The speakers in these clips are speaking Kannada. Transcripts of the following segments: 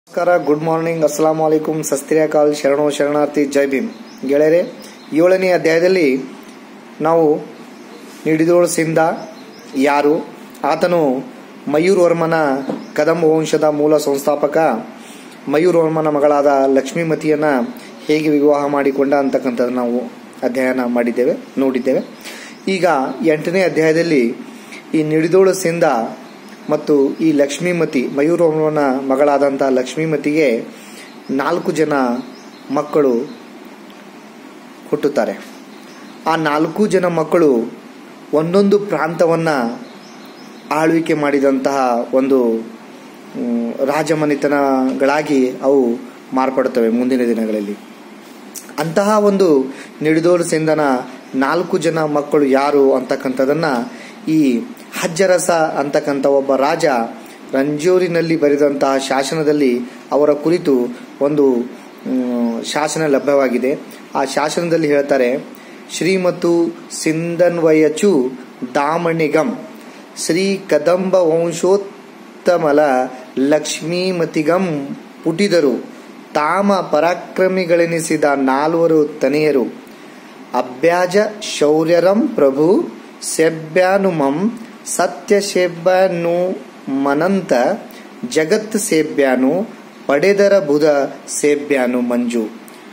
ನಮಸ್ಕಾರ ಗುಡ್ ಮಾರ್ನಿಂಗ್ ಅಸ್ಸಲಾಂ ವಾಲೇಕುಂ ಸಸ್ತ್ರಿಯಾಕಾಲ್ ಶರಣೋ ಶರಣಾರ್ಥಿ ಜೈ ಭೀಮ್ ಗೆಳೆಯರೆ ಏಳನೇ ಅಧ್ಯಾಯದಲ್ಲಿ ನಾವು ನಿಡಿದೋಳ್ ಸಿಂಧ ಯಾರು ಆತನು ಮಯೂರ್ ವರ್ಮನ ಕದಂಬ ವಂಶದ ಮೂಲ ಸಂಸ್ಥಾಪಕ ಮಯೂರ್ ವರ್ಮನ ಮಗಳಾದ ಲಕ್ಷ್ಮೀಮತಿಯನ್ನ ಹೇಗೆ ವಿವಾಹ ಮಾಡಿಕೊಂಡ ಅಂತಕ್ಕಂಥದ್ದು ನಾವು ಅಧ್ಯಯನ ಮಾಡಿದ್ದೇವೆ ನೋಡಿದ್ದೇವೆ ಈಗ ಎಂಟನೇ ಅಧ್ಯಾಯದಲ್ಲಿ ಈ ನಿಡಿದೋಳು ಸಿಂಧ ಮತ್ತು ಈ ಲಕ್ಷ್ಮೀಮತಿ ಮಯೂರವರ್ಮನ ಮಗಳಾದಂತಹ ಲಕ್ಷ್ಮೀಮತಿಗೆ ನಾಲ್ಕು ಜನ ಮಕ್ಕಳು ಹುಟ್ಟುತ್ತಾರೆ ಆ ನಾಲ್ಕು ಜನ ಮಕ್ಕಳು ಒಂದೊಂದು ಪ್ರಾಂತವನ್ನ ಆಳ್ವಿಕೆ ಮಾಡಿದಂತಹ ಒಂದು ಮ್, ರಾಜಮನೆತನಗಳಾಗಿ ಅವು ಮಾರ್ಪಡುತ್ತವೆ ಮುಂದಿನ ದಿನಗಳಲ್ಲಿ ಅಂತಹ ಒಂದು ನಿಡಿದೋಳು ಸಿಂಧನ ನಾಲ್ಕು ಜನ ಮಕ್ಕಳು ಯಾರು ಅಂತಕ್ಕಂಥದನ್ನ ಈ ಹಜ್ಜರಸ ಅಂತಕ್ಕಂಥ ಒಬ್ಬ ರಾಜ ರಂಜೂರಿನಲ್ಲಿ ಬರೆದಂತಹ ಶಾಸನದಲ್ಲಿ ಅವರ ಕುರಿತು ಒಂದು ಮ್, ಶಾಸನ ಲಭ್ಯವಾಗಿದೆ ಆ ಶಾಸನದಲ್ಲಿ ಹೇಳ್ತಾರೆ ಶ್ರೀಮತು ಸಿಂಧನ್ವಯಚು ದಾಮಣಿಗಂ ಶ್ರೀ ಕದಂಬ ವಂಶೋತ್ತಮಲ ಲಕ್ಷ್ಮೀಮತಿಗಂ ಪುಟಿದರು ತಾಮ ಪರಾಕ್ರಮಿಗಳೆನಿಸಿದ ನಾಲ್ವರು ತನೆಯರು ಅಭ್ಯಾಜ ಶೌರ್ಯರಂ ಪ್ರಭು ಸೆಬ್ಯಾನುಮಂ ಸತ್ಯ ಸೇಬ್ಯಾನು ಮನಂತ ಜಗತ್ ಸೇಬ್ಯಾನು ಪಡೆದರ ಬುಧ ಸೇಬ್ಯಾನು ಮಂಜು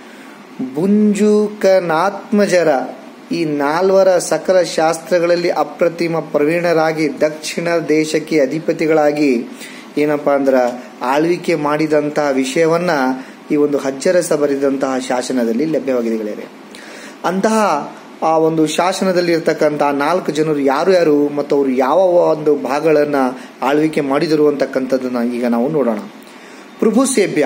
ಬುಂಜುಕನಾತ್ಮಜರ ಈ ನಾಲ್ವರ ಸಕಲ ಶಾಸ್ತ್ರಗಳಲ್ಲಿ ಅಪ್ರತಿಮ ಪ್ರವೀಣರಾಗಿ ದಕ್ಷಿಣ ದೇಶಕ್ಕೆ ಅಧಿಪತಿಗಳಾಗಿ ಏನಪ್ಪಾ ಅಂದ್ರ ಆಳ್ವಿಕೆ ಮಾಡಿದಂತಹ ವಿಷಯವನ್ನ ಈ ಒಂದು ಹಜ್ಜರಸ ಬರೆದಂತಹ ಶಾಸನದಲ್ಲಿ ಲಭ್ಯವಾಗಿದೆ ಗೆಳೆಯರೆ ಅಂತಹ ಆ ಒಂದು ಶಾಸನದಲ್ಲಿ ಇರ್ತಕ್ಕಂತಹ ನಾಲ್ಕು ಜನರು ಯಾರು ಯಾರು ಮತ್ತು ಅವರು ಯಾವ ಒಂದು ಭಾಗಗಳನ್ನ ಆಳ್ವಿಕೆ ಮಾಡಿದರು ಅಂತಕ್ಕಂಥದ್ದನ್ನ ಈಗ ನಾವು ನೋಡೋಣ ಪ್ರಭು ಸೇಬ್ಯ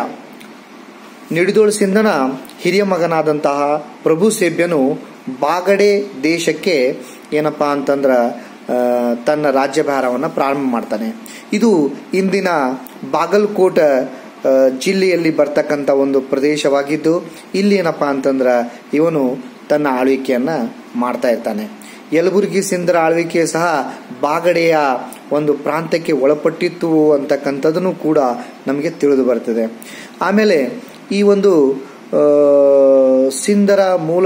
ನಿಡಿದೋಳು ಸಿಂಧನ ಹಿರಿಯ ಮಗನಾದಂತಹ ಪ್ರಭು ಸೇಬ್ಯನು ಬಾಗಡೆ ದೇಶಕ್ಕೆ ಏನಪ್ಪಾ ಅಂತಂದ್ರ ಆ, ತನ್ನ ರಾಜ್ಯಭಾರವನ್ನು ಪ್ರಾರಂಭ ಮಾಡ್ತಾನೆ ಇದು ಇಂದಿನ ಬಾಗಲಕೋಟ ಆ, ಜಿಲ್ಲೆಯಲ್ಲಿ ಬರ್ತಕ್ಕಂಥ ಒಂದು ಪ್ರದೇಶವಾಗಿದ್ದು ಇಲ್ಲಿ ಏನಪ್ಪಾ ಅಂತಂದ್ರ ಇವನು ತನ್ನ ಆಳ್ವಿಕೆಯನ್ನ ಮಾಡ್ತಾ ಇರ್ತಾನೆ ಯಲಬುರ್ಗಿ ಸಿಂಧರ ಆಳ್ವಿಕೆ ಸಹ ಬಾಗಡೆಯ ಒಂದು ಪ್ರಾಂತ್ಯಕ್ಕೆ ಒಳಪಟ್ಟಿತ್ತು ಅಂತಕ್ಕಂಥದ್ದನ್ನು ಕೂಡ ನಮಗೆ ತಿಳಿದು ಬರ್ತದೆ ಆಮೇಲೆ ಈ ಒಂದು ಆ, ಸಿಂಧರ ಮೂಲ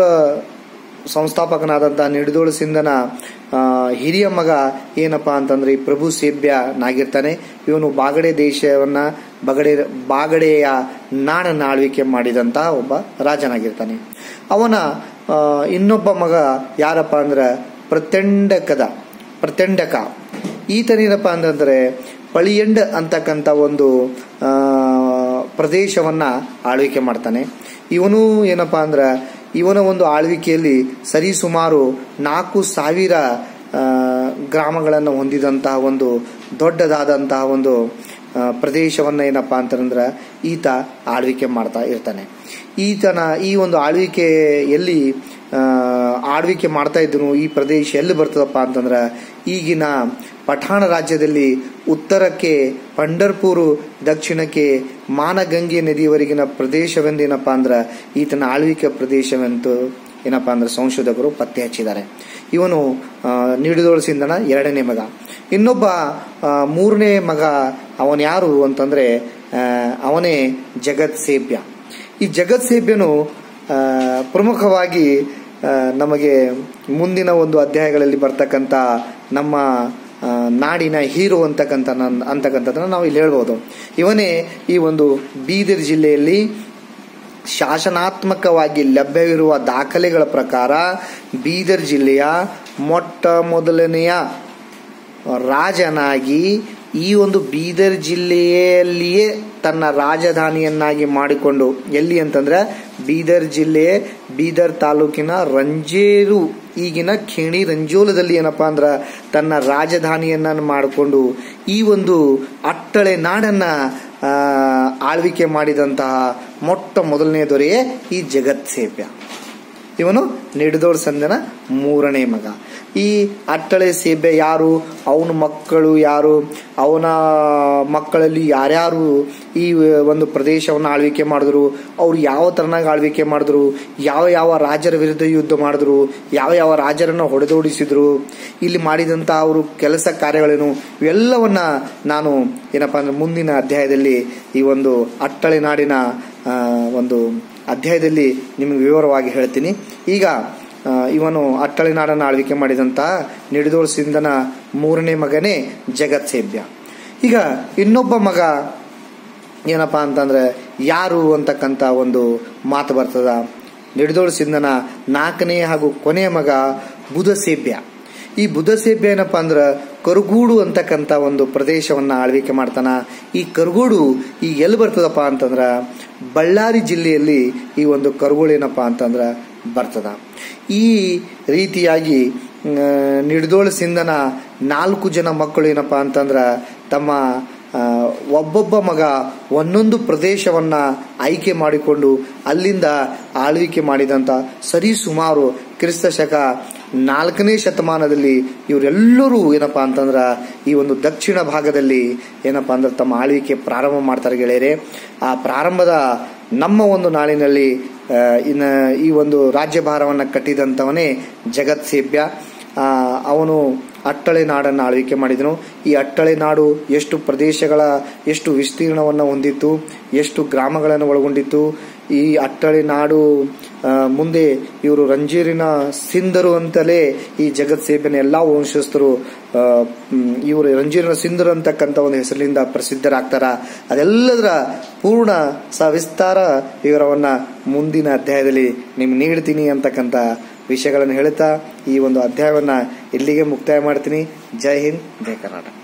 ಸಂಸ್ಥಾಪಕನಾದಂತಹ ನಿಡಿದೋಳು ಸಿಂಧನ ಆ, ಹಿರಿಯ ಮಗ ಏನಪ್ಪಾ ಅಂತಂದ್ರೆ ಈ ಪ್ರಭು ಸೇಬ್ಯನಾಗಿರ್ತಾನೆ ಇವನು ಬಾಗಡೆ ದೇಶವನ್ನ ಬಗಡೆ ಬಾಗಡೆಯ ನಾಡನ್ನ ಆಳ್ವಿಕೆ ಮಾಡಿದಂತಹ ಒಬ್ಬ ರಾಜನಾಗಿರ್ತಾನೆ ಅವನ ಆ, ಇನ್ನೊಬ್ಬ ಮಗ ಯಾರಪ್ಪ ಅಂದ್ರ ಪ್ರತ್ಯಂಡಕದ ಪ್ರತ್ಯಂಡಕ ಈತನೇನಪ್ಪ ಅಂತಂದ್ರೆ ಪಳಿಯಂಡ ಅಂತಕ್ಕಂಥ ಒಂದು ಆ, ಪ್ರದೇಶವನ್ನ ಆಳ್ವಿಕೆ ಮಾಡ್ತಾನೆ ಇವನು ಏನಪ್ಪಾ ಅಂದ್ರ ಇವನ ಒಂದು ಆಳ್ವಿಕೆಯಲ್ಲಿ ಸರಿಸುಮಾರು ನಾಲ್ಕು ಸಾವಿರ ಆ, ಗ್ರಾಮಗಳನ್ನು ಹೊಂದಿದಂತಹ ಒಂದು ದೊಡ್ಡದಾದಂತಹ ಒಂದು ಆ, ಪ್ರದೇಶವನ್ನ ಏನಪ್ಪಾ ಅಂತಂದ್ರ ಈತ ಆಳ್ವಿಕೆ ಮಾಡ್ತಾ ಇರ್ತಾನೆ ಈತನ ಈ ಒಂದು ಆಳ್ವಿಕೆಯಲ್ಲಿ ಆ, ಆಳ್ವಿಕೆ ಮಾಡ್ತಾ ಇದ್ದನು ಈ ಪ್ರದೇಶ ಎಲ್ಲಿ ಬರ್ತದಪ್ಪ ಅಂತಂದ್ರ ಈಗಿನ ಪಠಾಣ ರಾಜ್ಯದಲ್ಲಿ ಉತ್ತರಕ್ಕೆ ಪಂಡರ್ಪುರು ದಕ್ಷಿಣಕ್ಕೆ ಮಾನಗಂಗೆ ನದಿಯವರೆಗಿನ ಪ್ರದೇಶವೆಂದೇನಪ್ಪಾ ಅಂದ್ರ ಈತನ ಆಳ್ವಿಕೆ ಪ್ರದೇಶವೆಂದು ಏನಪ್ಪಾ ಅಂದ್ರೆ ಸಂಶೋಧಕರು ಪತ್ತೆ ಹಚ್ಚಿದ್ದಾರೆ ಇವನು ಆ, ನೀಡಿದೋಳು ಸಿಂಧನ ಎರಡನೇ ಮಗ ಇನ್ನೊಬ್ಬ ಆ, ಮೂರನೇ ಮಗ ಅವನ್ ಯಾರು ಅಂತಂದ್ರೆ ಆ, ಅವನೇ ಜಗತ್ ಸೇಬ್ಯ ಈ ಜಗತ್ ಸೇಬ್ಯನು ಆ, ಪ್ರಮುಖವಾಗಿ ಆ, ನಮಗೆ ಮುಂದಿನ ಒಂದು ಅಧ್ಯಾಯಗಳಲ್ಲಿ ಬರ್ತಕ್ಕಂಥ ನಮ್ಮ ಆ, ನಾಡಿನ ಹೀರೋ ಅಂತಕ್ಕಂಥ ಅಂತಕ್ಕಂಥದ್ದನ್ನ ನಾವು ಇಲ್ಲಿ ಹೇಳ್ಬೋದು ಇವನೇ ಈ ಒಂದು ಬೀದರ್ ಜಿಲ್ಲೆಯಲ್ಲಿ ಶಾಸನಾತ್ಮಕವಾಗಿ ಲಭ್ಯವಿರುವ ದಾಖಲೆಗಳ ಪ್ರಕಾರ ಬೀದರ್ ಜಿಲ್ಲೆಯ ಮೊಟ್ಟ ಮೊದಲನೆಯ ರಾಜನಾಗಿ ಈ ಒಂದು ಬೀದರ್ ಜಿಲ್ಲೆಯಲ್ಲಿಯೇ ತನ್ನ ರಾಜಧಾನಿಯನ್ನಾಗಿ ಮಾಡಿಕೊಂಡು ಎಲ್ಲಿ ಅಂತಂದ್ರೆ ಬೀದರ್ ಜಿಲ್ಲೆ ಬೀದರ್ ತಾಲೂಕಿನ ರಂಜೇರು ಈಗಿನ ಖೇಣಿ ರಂಜೋಲದಲ್ಲಿ ಏನಪ್ಪಾ ಅಂದ್ರ ತನ್ನ ರಾಜಧಾನಿಯನ್ನ ಮಾಡಿಕೊಂಡು ಈ ಒಂದು ಅಟ್ಟಳೆ ನಾಡನ್ನ ಆ, ಆಳ್ವಿಕೆ ಮಾಡಿದಂತಹ ಮೊಟ್ಟ ಮೊದಲನೇ ದೊರೆಯೇ ಈ ಜಗತ್ ಸೇವ್ಯ ಇವನು ನಿಡಿದೋಡ್ ಸಂದನ ಮೂರನೇ ಮಗ ಈ ಅಟ್ಟಳೆ ಸೇಬೆ ಯಾರು ಅವನ ಮಕ್ಕಳು ಯಾರು ಅವನ ಮಕ್ಕಳಲ್ಲಿ ಯಾರ್ಯಾರು ಈ ಒಂದು ಪ್ರದೇಶವನ್ನು ಆಳ್ವಿಕೆ ಮಾಡಿದ್ರು ಅವ್ರು ಯಾವ ತರನಾಗಿ ಆಳ್ವಿಕೆ ಮಾಡಿದ್ರು ಯಾವ ಯಾವ ರಾಜರ ವಿರುದ್ಧ ಯುದ್ಧ ಮಾಡಿದ್ರು ಯಾವ ಯಾವ ರಾಜರನ್ನ ಹೊಡೆದೋಡಿಸಿದ್ರು ಇಲ್ಲಿ ಮಾಡಿದಂತ ಅವರು ಕೆಲಸ ಕಾರ್ಯಗಳೇನು ಇವೆಲ್ಲವನ್ನ ನಾನು ಏನಪ್ಪಾ ಅಂದ್ರೆ ಮುಂದಿನ ಅಧ್ಯಾಯದಲ್ಲಿ ಈ ಒಂದು ಅಟ್ಟಳೆ ನಾಡಿನ ಆ, ಒಂದು ಅಧ್ಯಾಯದಲ್ಲಿ ನಿಮಗೆ ವಿವರವಾಗಿ ಹೇಳ್ತೀನಿ ಈಗ ಆ, ಇವನು ಅಟ್ಟಳೆ ನಾಡನ್ನು ಆಳ್ವಿಕೆ ಮಾಡಿದಂತಹ ನಿಡಿದೋಳ್ ಸಿಂಧನ ಮೂರನೇ ಮಗನೇ ಜಗತ್ಸೇಬ್ಯ ಈಗ ಇನ್ನೊಬ್ಬ ಮಗ ಏನಪ್ಪಾ ಅಂತಂದ್ರೆ ಯಾರು ಅಂತಕ್ಕಂಥ ಒಂದು ಮಾತು ಬರ್ತದ ನಿಡಿದೋಳ್ ಸಿಂಧನ ನಾಲ್ಕನೇ ಹಾಗೂ ಕೊನೆಯ ಮಗ ಬುಧಸೇಬ್ಯ ಈ ಬುಧಸೇಬ್ಯ ಏನಪ್ಪಾ ಅಂದ್ರ ಕರುಗೂಡು ಅಂತಕ್ಕಂಥ ಒಂದು ಪ್ರದೇಶವನ್ನ ಆಳ್ವಿಕೆ ಮಾಡ್ತಾನ ಈ ಕರುಗೂಡು ಈ ಎಲ್ಲಿ ಬರ್ತದಪ್ಪ ಅಂತಂದ್ರ ಬಳ್ಳಾರಿ ಜಿಲ್ಲೆಯಲ್ಲಿ ಈ ಒಂದು ಕರುಗೂಳು ಏನಪ್ಪಾ ಅಂತಂದ್ರ ಬರ್ತದ ಈ ರೀತಿಯಾಗಿ ನಿಡ್ದೋಳ ಸಿಂಧನ ನಾಲ್ಕು ಜನ ಮಕ್ಕಳು ಏನಪ್ಪಾ ಅಂತಂದ್ರ ತಮ್ಮ ಆ, ಒಬ್ಬೊಬ್ಬ ಮಗ ಒಂದೊಂದು ಪ್ರದೇಶವನ್ನ ಆಯ್ಕೆ ಮಾಡಿಕೊಂಡು ಅಲ್ಲಿಂದ ಆಳ್ವಿಕೆ ಮಾಡಿದಂತ ಸರಿ ಸುಮಾರು ಕ್ರಿಸ್ತ ಶಕ ನಾಲ್ಕನೇ ಶತಮಾನದಲ್ಲಿ ಇವರೆಲ್ಲರೂ ಏನಪ್ಪಾ ಅಂತಂದ್ರ ಈ ಒಂದು ದಕ್ಷಿಣ ಭಾಗದಲ್ಲಿ ಏನಪ್ಪಾ ಅಂದ್ರೆ ತಮ್ಮ ಆಳ್ವಿಕೆ ಪ್ರಾರಂಭ ಮಾಡ್ತಾರೆ ಗೆಳೆಯರೆ ಆ ಪ್ರಾರಂಭದ ನಮ್ಮ ಒಂದು ನಾಳಿನಲ್ಲಿ ಆ, ಇನ್ನ ಈ ಒಂದು ರಾಜ್ಯಭಾರವನ್ನ ಕಟ್ಟಿದಂತವನೇ ಜಗತ್ ಸೇಬ್ಯ ಆ, ಅವನು ಅಟ್ಟಳೆ ನಾಡನ್ನು ಆಳ್ವಿಕೆ ಮಾಡಿದನು ಈ ಅಟ್ಟಳೆ ನಾಡು ಎಷ್ಟು ಪ್ರದೇಶಗಳ ಎಷ್ಟು ವಿಸ್ತೀರ್ಣವನ್ನು ಹೊಂದಿತ್ತು ಎಷ್ಟು ಗ್ರಾಮಗಳನ್ನು ಒಳಗೊಂಡಿತ್ತು ಈ ಅಟ್ಟಳೆ ನಾಡು ಆ, ಮುಂದೆ ಇವರು ರಂಜೀರಿನ ಸಿಂಧರು ಅಂತಲೇ ಈ ಜಗತ್ ಸೇಬೆನ ಎಲ್ಲಾ ವಂಶಸ್ಥರು ಆ, ಮ್, ಇವರು ರಂಜೀರಿನ ಸಿಂಧರು ಅಂತಕ್ಕಂಥ ಒಂದು ಹೆಸರಿನಿಂದ ಪ್ರಸಿದ್ಧರಾಗ್ತಾರ ಅದೆಲ್ಲದರ ಪೂರ್ಣ ಸವಿಸ್ತಾರ ವಿವರವನ್ನ ಮುಂದಿನ ಅಧ್ಯಾಯದಲ್ಲಿ ನಿಮ್ಗೆ ನೀಡ್ತೀನಿ ಅಂತಕ್ಕಂಥ ವಿಷಯಗಳನ್ನು ಹೇಳುತ್ತಾ ಈ ಒಂದು ಅಧ್ಯಾಯವನ್ನ ಇಲ್ಲಿಗೆ ಮುಕ್ತಾಯ ಮಾಡ್ತೀನಿ ಜೈ ಹಿಂದ್ ಜೈ ಕರ್ನಾಟಕ